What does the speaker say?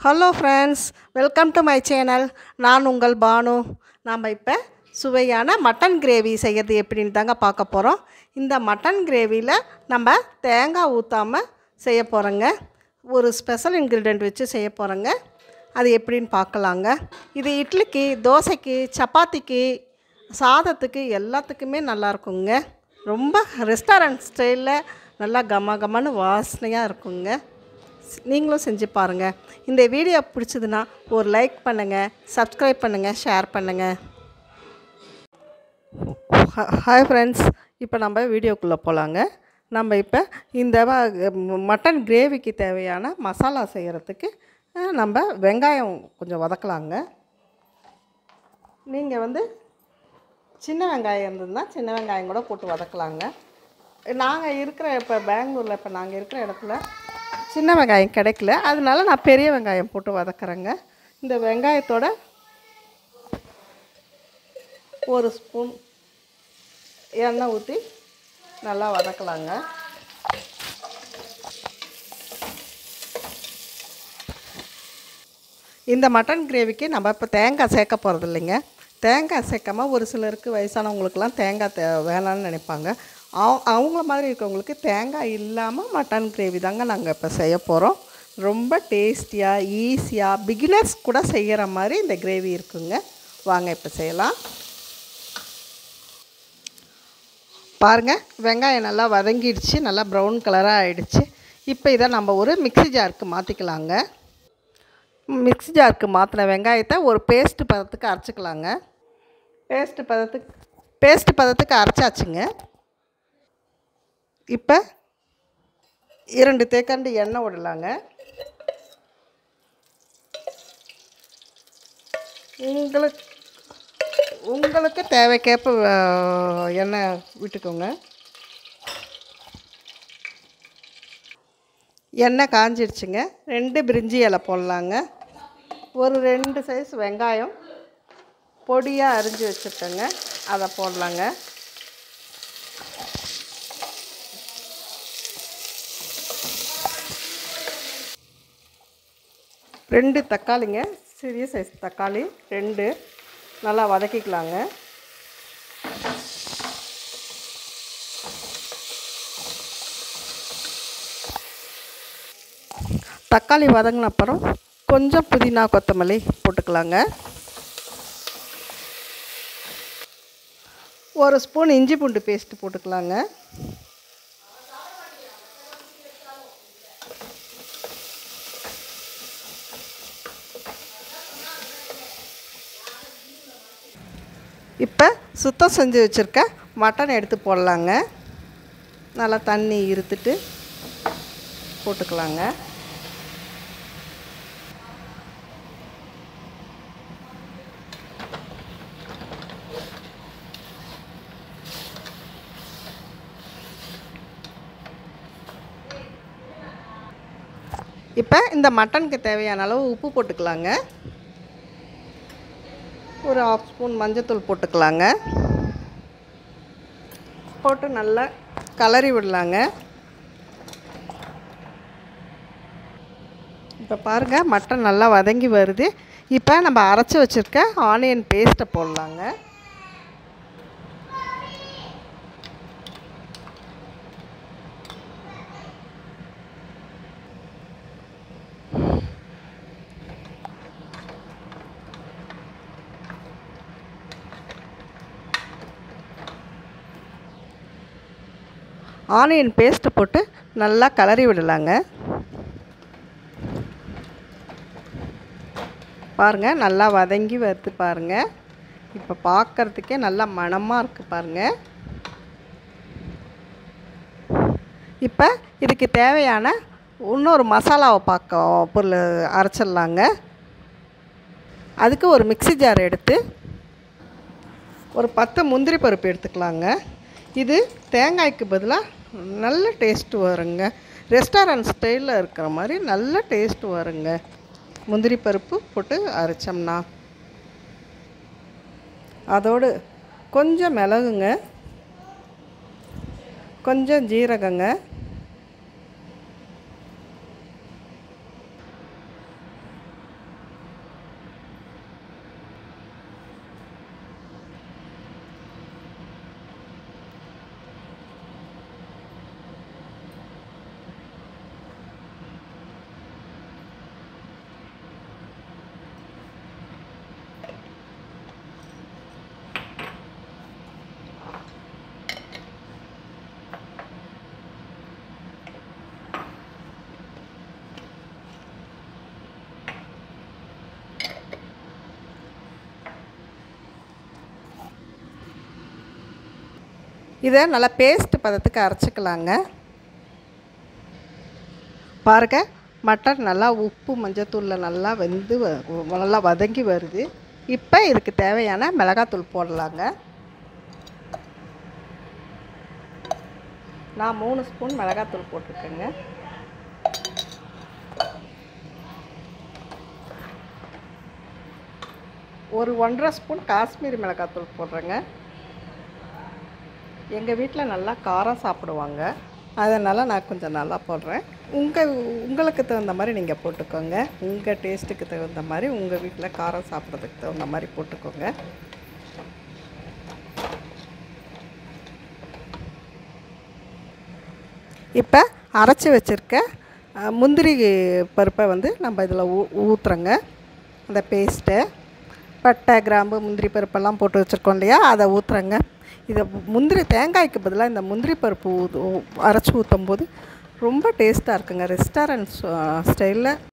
hello friends welcome to my channel நான் உங்கள் பானு நாம் இப்போ சுவையான மட்டன் கிரேவி செய்கிறது எப்படின்னு தாங்க பார்க்க போகிறோம் இந்த மட்டன் கிரேவியில் நம்ம தேங்காய் ஊற்றாமல் செய்ய போகிறோங்க ஒரு ஸ்பெஷல் இன்க்ரீடியன்ட் வச்சு செய்ய போகிறோங்க அது எப்படின்னு பார்க்கலாங்க இது இட்லிக்கு தோசைக்கு சப்பாத்திக்கு சாதத்துக்கு எல்லாத்துக்குமே நல்லா இருக்குங்க ரொம்ப ரெஸ்டாரண்ட் ஸ்டைலில் நல்லா கம கமன்னு வாசனையாக இருக்குங்க ஸ்- நீங்களும் செஞ்சு பாருங்கள் இந்த வீடியோ பிடிச்சதுன்னா ஒரு லைக் பண்ணுங்கள் சப்ஸ்கிரைப் பண்ணுங்கள் ஷேர் பண்ணுங்கள் ஹாய் ஃப்ரெண்ட்ஸ் இப்போ நம்ம வீடியோக்குள்ளே போகலாங்க நம்ம இப்போ இந்த வ- மட்டன் கிரேவிக்கு தேவையான மசாலா செய்கிறதுக்கு அஹ், நம்ம வெங்காயம் கொஞ்சம் வதக்கலாங்க நீங்கள் வந்து சின்ன வெங்காயம் இருந்ததுன்னா சின்ன வெங்காயம் கூட போட்டு வதக்கலாங்க நாங்கள் இருக்கிற இப்போ பெங்களூரில் இப்போ நாங்கள் இருக்கிற இடத்துல சின்ன வெங்காயம் கிடைக்கல அதனால நான் பெரிய வெங்காயம் போட்டு வதக்குறேங்க இந்த வெங்காயத்தோட ஒரு ஸ்பூன் எண்ணெய் ஊற்றி நல்லா வதக்கலாங்க இந்த மட்டன் கிரேவிக்கு நம்ம இப்போ தேங்காய் சேர்க்க போகிறது இல்லைங்க தேங்காய் சேர்க்காம ஒரு சிலருக்கு வயசானவங்களுக்குலாம் தேங்காய் தே வேணாம்னு நினைப்பாங்க அவ- அவங்கள மாதிரி இருக்கவங்களுக்கு தேங்காய் இல்லாமல் மட்டன் கிரேவி தாங்க நாங்கள் இப்போ செய்ய போகிறோம் ரொம்ப டேஸ்டியாக ஈஸியாக பிகினர்ஸ் கூட செய்கிற மாதிரி இந்த கிரேவி இருக்குங்க வாங்க இப்போ செய்யலாம் பாருங்கள் வெங்காயம் நல்லா வதங்கிடுச்சு நல்லா ப்ரௌன் கலராக ஆயிடுச்சு இப்போ இதை நம்ம ஒரு மிக்ஸி ஜாருக்கு மாற்றிக்கலாங்க மிக்ஸி ஜாருக்கு மாற்றின வெங்காயத்தை ஒரு பேஸ்ட்டு பதத்துக்கு அரைச்சிக்கலாங்க பேஸ்ட்டு பதத்துக்கு பேஸ்ட்டு பதத்துக்கு அரைச்சாச்சுங்க இப்போ இரண்டு தேக்கண்டு எண்ணெய் விடலாங்க உங்களுக்கு உங்களுக்கு தேவைக்கேற்ப அஹ், எண்ணெய் விட்டுக்கோங்க எண்ணெய் காஞ்சிடுச்சுங்க ரெண்டு பிரிஞ்சி இலை போடலாங்க ஒரு ரெண்டு சைஸ் வெங்காயம் பொடியாக அரிஞ்சு வச்சுருக்கேங்க அதை போடலாங்க ரெண்டு தக்காளிங்க சிறிய சைஸ் தக்காளி ரெண்டு நல்லா வதக்கிக்கலாங்க தக்காளி வதங்கின அப்புறம் கொஞ்சம் புதினா கொத்தமல்லி போட்டுக்கலாங்க ஒரு ஸ்பூன் இஞ்சி பூண்டு பேஸ்ட் போட்டுக்கலாங்க இப்போ சுத்தம் செஞ்சு வச்சுருக்க மட்டன் எடுத்து போடலாங்க நல்லா தண்ணி இருத்துட்டு போட்டுக்கலாங்க இப்போ இந்த மட்டனுக்கு தேவையான அளவு உப்பு போட்டுக்கலாங்க ஒரு ஆஃப் ஸ்பூன் மஞ்சத்தூள் போட்டுக்கலாங்க போட்டு நல்லா கலரி விடலாங்க இப்போ பாருங்கள் மட்டன் நல்லா வதங்கி வருது இப்போ நம்ம அரைச்சி வச்சுருக்க ஆனியன் பேஸ்ட்டை போடலாங்க ஆனியன் பேஸ்ட்டு போட்டு நல்லா கலரி விடலாங்க பாருங்கள் நல்லா வதங்கி வருது பாருங்கள் இப்போ பார்க்குறதுக்கே நல்லா மணமாக இருக்குது பாருங்கள் இப்போ இதுக்கு தேவையான இன்னொரு மசாலாவை பார்க்க பொருள் அரைச்சிடலாங்க அதுக்கு ஒரு மிக்ஸி ஜார் எடுத்து ஒரு பத்து முந்திரி பருப்பு எடுத்துக்கலாங்க இது தேங்காய்க்கு பதிலாக நல்ல டேஸ்ட் வருங்க ரெஸ்டாரண்ட் ஸ்டைலில் இருக்கிற மாதிரி நல்ல டேஸ்ட் வருங்க முந்திரி பருப்பு போட்டு அரைச்சோம்னா அதோடு கொஞ்சம் மிளகுங்க கொஞ்சம் ஜீரகங்க இதை நல்லா பேஸ்ட் பதத்துக்கு அரைச்சிக்கலாங்க பாருங்க மட்டன் நல்லா உப்பு மஞ்சத்தூளில் நல்லா வெந்து வ- நல்லா வதங்கி வருது இப்போ இதுக்கு தேவையான மிளகாத்தூள் போடலாங்க நான் மூணு ஸ்பூன் மிளகாத்தூள் போட்டிருக்கேங்க ஒரு ஒன்றரை ஸ்பூன் காஷ்மீரி மிளகாத்தூள் போடுறேங்க எங்கள் வீட்டில் நல்லா காரம் சாப்பிடுவாங்க அதனால் நான் கொஞ்சம் நல்லா போடுறேன் உங்கள் உங்களுக்கு தகுந்த மாதிரி நீங்கள் போட்டுக்கோங்க உங்கள் டேஸ்ட்டுக்கு தகுந்த மாதிரி உங்கள் வீட்டில் காரம் சாப்பிட்றதுக்கு தகுந்த மாதிரி போட்டுக்கோங்க இப்போ அரைச்சி வச்சுருக்க அஹ், முந்திரி பருப்பை வந்து நம்ம இதில் ஊ ஊற்றுறோங்க அந்த பேஸ்ட்டை பட்டை கிராம்பு முந்திரி பருப்பெல்லாம் போட்டு வச்சுருக்கோம் இல்லையா அதை ஊற்றுறோங்க இதை முந்திரி தேங்காய்க்கு பதிலாக இந்த முந்திரி பருப்பு ஊ அரைச்சி ஊற்றும் போது ரொம்ப டேஸ்ட்டாக இருக்குங்க ரெஸ்டாரண்ட் ஸ்டைலில்